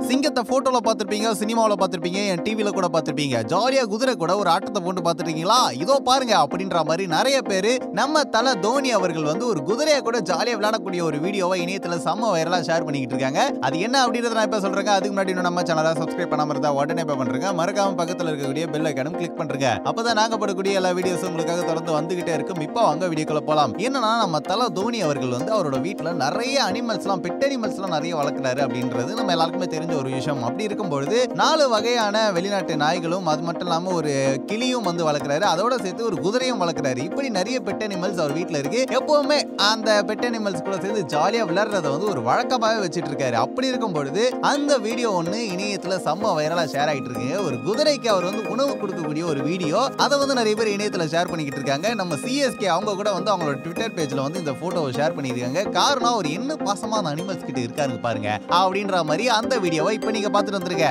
சிங்கத்தை போட்டோல பார்த்திருப்பீங்க சினிமாவில் பார்த்திருப்பீங்க என் டிவில கூட பார்த்திருப்பீங்க ஜாலியா குதிரை கூட ஒரு ஆட்டத்தை போட்டு பார்த்துருக்கீங்களா இதோ பாருங்க அப்படின்ற மாதிரி நிறைய பேரு நம்ம தல தோனி அவர்கள் வந்து ஒரு குதிரையை கூட ஜாலியா விளையாடக்கூடிய ஒரு வீடியோவை இணையத்துல செம்ம வைரலா ஷேர் பண்ணிக்கிட்டு இருக்காங்க அது என்ன அப்படின்றத நான் இப்ப சொல்றேன் அதுக்கு முன்னாடி இன்னும் நம்ம சேனலை சப்ஸ்கிரைப் பண்ணாம இருந்தா உடனே இப்ப பண்றேங்க மறக்காம பக்கத்துல இருக்கக்கூடிய பெல் ஐக்கனும் கிளிக் பண்றேங்க அப்பதான் நாங்க போடக்கூடிய எல்லா வீடியோஸும் உங்களுக்காக தொடர்ந்து வந்துகிட்டே இருக்கும் இப்போ வாங்க வீடியோக்குள்ள போலாம் என்னன்னா நம்ம தல தோனி அவர்கள் வந்து அவரோட வீட்டுல நிறைய அனிமல்ஸ்லாம் பெட் அனிமல்ஸ்லாம் நிறைய வளர்க்குறாரு அப்படின்றது நம்ம எல்லாருக்குமே தெரிஞ்ச ஒரு விஷயம் அப்படி இருக்கும்பொழுது நாலு வகையான வெளிநாட்டு நாய்களும் அது மட்டும் இல்லாம ஒரு கிளியும் வந்து வளர்க்குறாரு அதோட சேர்த்து ஒரு குதிரையும் வளர்க்குறாரு இப்படி நிறைய பெட் அனிமல்ஸ் அவர் வீட்டில் இருக்கு எப்பவுமே அந்த பெட் அனிமல்ஸ் கூட சேர்ந்து ஜாலியா விளையாடுறத வந்து ஒரு வழக்கமாகவே வச்சுட்டு இருக்காரு அப்படி இருக்கும் பொழுது அந்த வீடியோ ஒன்று இணையத்துல செம்ம வைரலா ஷேர் ஆயிட்டு இருக்குங்க ஒரு குதிரைக்கு அவர் வந்து உணவு கொடுக்கக்கூடிய ஒரு வீடியோ அதை வந்து நிறைய பேர் இணையத்துல ஷேர் பண்ணிக்கிட்டு இருக்காங்க நம்ம சிஎஸ்கே அவங்க கூட வந்து அவங்களோட ட்விட்டர் பேஜ்ல வந்து இந்த போட்டோவை ஷேர் பண்ணியிருக்காங்க காரணம் அவர் என்ன பாசமா அந்த அனிமல்ஸ் கிட்ட இருக்காருங்க பாருங்க அப்படின்ற மாதிரி அந்த வீடியோவை இப்போ நீங்க பார்த்துட்டு வந்துருங்க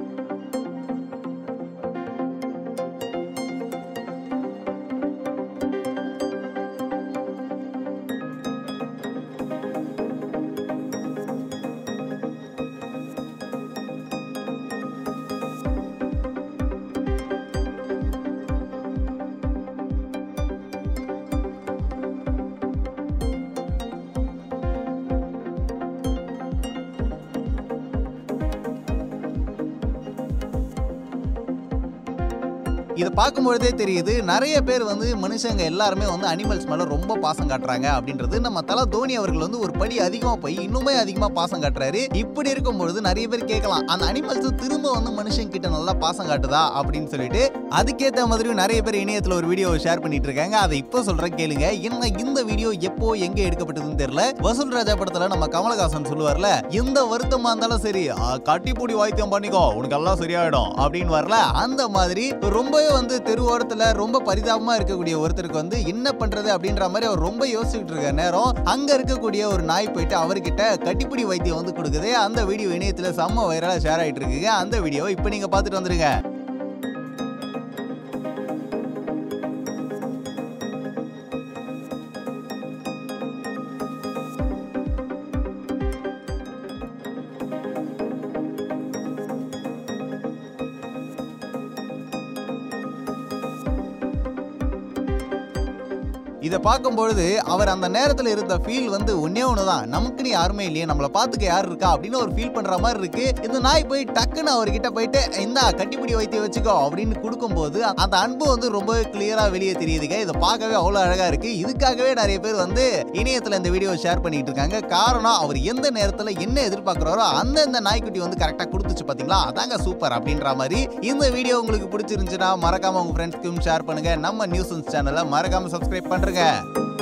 இதை பார்க்கும்பொழுதே தெரியுது நிறைய பேர் வந்து மனுஷங்க எல்லாருமே வந்து அனிமல்ஸ் மேல ரொம்ப பாசம் காட்டுறாங்க அப்படின்றது நம்ம தல தோனி அவர்கள் வந்து ஒரு படி அதிகமா போய் இன்னுமே அதிகமா பாசம் காட்டுறாரு இப்படி இருக்கும்பொழுது நிறைய பேர் கேட்கலாம் அந்த அனிமல்ஸ் திரும்ப வந்து மனுஷங்க கிட்ட நல்லா பாசம் காட்டுதா அப்படின்னு சொல்லிட்டு அதுக்கேற்ற மாதிரியும் நிறைய பேர் இணையத்துல ஒரு வீடியோ ஷேர் பண்ணிட்டு இருக்காங்க அதை இப்போ சொல்றேன் கேளுங்க என்ன இந்த வீடியோ எப்போ எங்க எடுக்கப்பட்டதுன்னு தெரியல வசூல் ராஜா படத்துல நம்ம கமலஹாசன் சொல்லுவார்ல எந்த வருத்தமா இருந்தாலும் சரி "ஆ, கட்டிப்பூடி வாய்த்தியம் பண்ணிக்கோ உனக்கு எல்லாம் சரியாயிடும் அப்படின்னு வரல அந்த மாதிரி ரொம்பவே வந்து தெருவோரத்துல ரொம்ப பரிதாபமா இருக்கக்கூடிய ஒருத்தருக்கு வந்து என்ன பண்றது அப்படின்ற மாதிரி அவர் ரொம்ப யோசிச்சுட்டு இருக்க நேரம் அங்க இருக்கக்கூடிய ஒரு நாய் போயிட்டு அவர்கிட்ட கட்டிப்பிடி வைத்தியம் வந்து கொடுக்குது அந்த வீடியோ இணையத்துல செம்ம வைரலா ஷேர் ஆயிட்டு இருக்குங்க அந்த வீடியோவை இப்போ நீங்க பார்த்துட்டு வந்துருங்க இதை பார்க்கும்பொழுது அவர் அந்த நேரத்தில் இருந்த ஃபீல் வந்து ஒன்னே ஒன்று தான் நமக்குன்னு யாருமே இல்லையே நம்மளை பார்த்துக்க யார் இருக்கா அப்படின்னு ஒரு ஃபீல் பண்ற மாதிரி இருக்கு இந்த நாய் போய் டக்குன்னு அவர்கிட்ட போயிட்டு இந்தா கட்டிப்பிடி வைத்தியம் வச்சுக்கோ அப்படின்னு கொடுக்கும்போது அந்த அன்பு வந்து ரொம்ப கிளியரா வெளியே தெரியுதுங்க இதை பார்க்கவே அவ்வளோ அழகா இருக்கு இதுக்காகவே நிறைய பேர் வந்து இணையத்தில் இந்த வீடியோ ஷேர் பண்ணிட்டு இருக்காங்க காரணம் அவர் எந்த நேரத்தில் என்ன எதிர்பார்க்குறாரோ அந்த இந்த நாய்க்குட்டி வந்து கரெக்டாக கொடுத்துச்சு பார்த்தீங்களா அதாங்க சூப்பர் அப்படின்ற மாதிரி இந்த வீடியோ உங்களுக்கு பிடிச்சிருந்துச்சுன்னா மறக்காம உங்க ஃப்ரெண்ட்ஸ்க்கும் ஷேர் பண்ணுங்க நம்ம நியூஸ் சேனலை மறக்காம சப்ஸ்கிரைப் பண்ணுங்க